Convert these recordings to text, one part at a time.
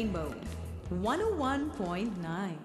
Rainbow 101.9.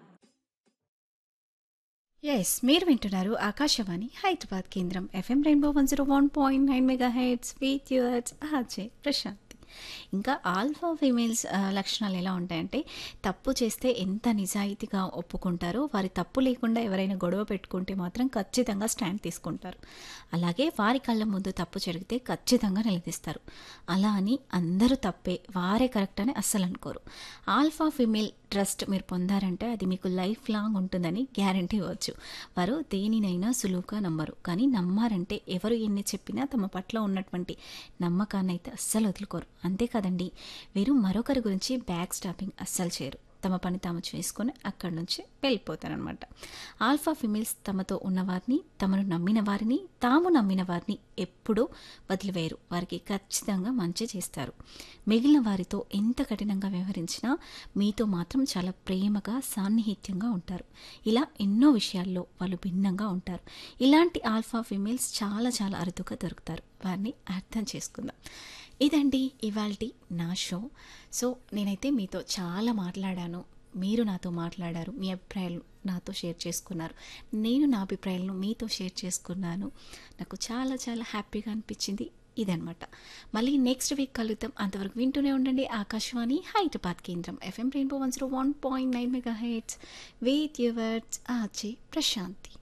Yes మీరు వింటున్నారు ఆకాశవాణి హైదరాబాద్ కేంద్రం F M rainbow one zero one point nine mega heads with yours ఆచే ప్రశాంతి ఇంకా ఆల్ఫా ఫీమేల్స్ ఆ, లక్షణాలు ఎలా ఉంటాయంటే తప్పు చేస్తే ఎంత నిజాయితీగా ఒప్పుకుంటారో వారి తప్పు లేకుండా ఎవరైనా గొడవ పెట్టుకుంటే మాత్రం ఖచ్చితంగా స్టాండ్ తీసుకుంటారు అలాగే వారి కళ్ళ ముందు తప్పు జరిగితే ఖచ్చితంగా నిలదీస్తారు అలా అని అందరూ తప్పే వారే కరెక్ట్ అని అస్సలు అనుకోరు ఆల్ఫా ఫీమేల్ ట్రస్ట్ మీరు పొందారంటే అది మీకు లైఫ్ లాంగ్ ఉంటుందని గ్యారంటీ ఇవ్వచ్చు వారు దేనినైనా సులువుగా నమ్మరు కానీ నమ్మారంటే ఎవరు ఎన్ని చెప్పినా తమ పట్ల ఉన్నటువంటి నమ్మకాన్ని అయితే అస్సలు వదులుకోరు అంతేకాదండి వీరు మరొకరి గురించి బ్యాక్ స్టాపింగ్ అస్సలు చేయరు తమ పని తాము చేసుకొని అక్కడి నుంచి వెళ్ళిపోతారనమాట ఆల్ఫా ఫిమేల్స్ తమతో ఉన్నవారిని తమను నమ్మిన వారిని తాము నమ్మిన వారిని ఎప్పుడూ వదిలివేయరు వారికి ఖచ్చితంగా మంచి చేస్తారు మిగిలిన వారితో ఎంత కఠినంగా వ్యవహరించినా మీతో మాత్రం చాలా ప్రేమగా సాన్నిహిత్యంగా ఉంటారు ఇలా ఎన్నో విషయాల్లో వాళ్ళు భిన్నంగా ఉంటారు ఇలాంటి ఆల్ఫా ఫిమేల్స్ చాలా చాలా అరుదుగా దొరుకుతారు వారిని అర్థం చేసుకుందాం ఇదండి ఇవాల్టి నా షో సో నేనైతే మీతో చాలా మాట్లాడాను మీరు నాతో మాట్లాడారు మీ అభిప్రాయాలు నాతో షేర్ చేసుకున్నారు నేను నా అభిప్రాయాలను మీతో షేర్ చేసుకున్నాను నాకు చాలా చాలా హ్యాపీగా అనిపించింది ఇదనమాట మళ్ళీ నెక్స్ట్ వీక్ కలుద్దాం అంతవరకు వింటూనే ఉండండి ఆకాశవాణి హైదరాబాద్ కేంద్రం F M rainbow one zero one point nine mega heads with yours ఆచే ప్రశాంతి